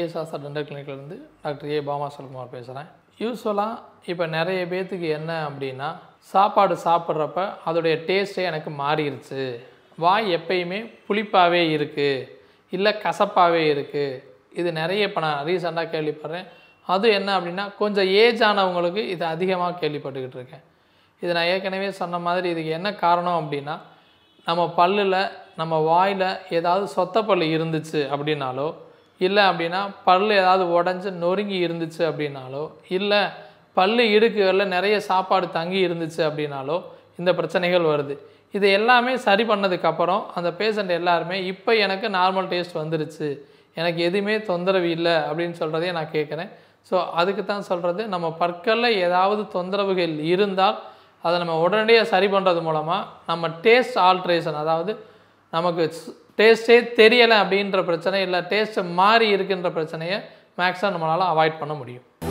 Sastha dental கிளினிக்லேருந்து doctor A Bama Selkumar பேசுகிறேன் யூஸ்வலாக இப்போ நிறைய பேர்த்துக்கு என்ன அப்படின்னா சாப்பாடு சாப்பிட்றப்ப அதோடைய டேஸ்ட்டே எனக்கு மாறிடுச்சு வாய் எப்பயுமே புளிப்பாகவே இருக்குது இல்லை கசப்பாகவே இருக்குது இது நிறைய இப்போ நான் ரீசெண்டாக கேள்விப்படுறேன் அது என்ன அப்படின்னா கொஞ்சம் ஏஜ் ஆனவங்களுக்கு இது அதிகமாக கேள்விப்பட்டுக்கிட்டு இருக்கேன் இது நான் ஏற்கனவே சொன்ன மாதிரி இதுக்கு என்ன காரணம் அப்படின்னா நம்ம பல்லில் நம்ம வாயில் ஏதாவது சொத்த பல் இருந்துச்சு அப்படின்னாலோ இல்லை அப்படின்னா பல் ஏதாவது உடஞ்சி நொறுங்கி இருந்துச்சு அப்படின்னாலோ இல்லை பல் இடுக்குகளில் நிறைய சாப்பாடு தங்கி இருந்துச்சு அப்படின்னாலோ இந்த பிரச்சனைகள் வருது இது எல்லாமே சரி பண்ணதுக்கப்புறம் அந்த பேஷண்ட் எல்லாருமே இப்போ எனக்கு நார்மல் டேஸ்ட் வந்துருச்சு எனக்கு எதுவுமே தொந்தரவு இல்லை அப்படின்னு சொல்கிறதே நான் கேட்குறேன் ஸோ அதுக்கு தான் சொல்கிறது நம்ம பற்களில் ஏதாவது தொந்தரவுகள் இருந்தால் அதை நம்ம உடனடியாக சரி பண்ணுறது மூலமாக நம்ம டேஸ்ட் ஆல்ட்ரேஷன் அதாவது நமக்கு டேஸ்ட்டே தெரியலை அப்படின்ற பிரச்சனை இல்லை டேஸ்ட்டு மாறி இருக்கின்ற பிரச்சனையை மேக்ஸிமம் நம்மளால் அவாய்ட் பண்ண முடியும்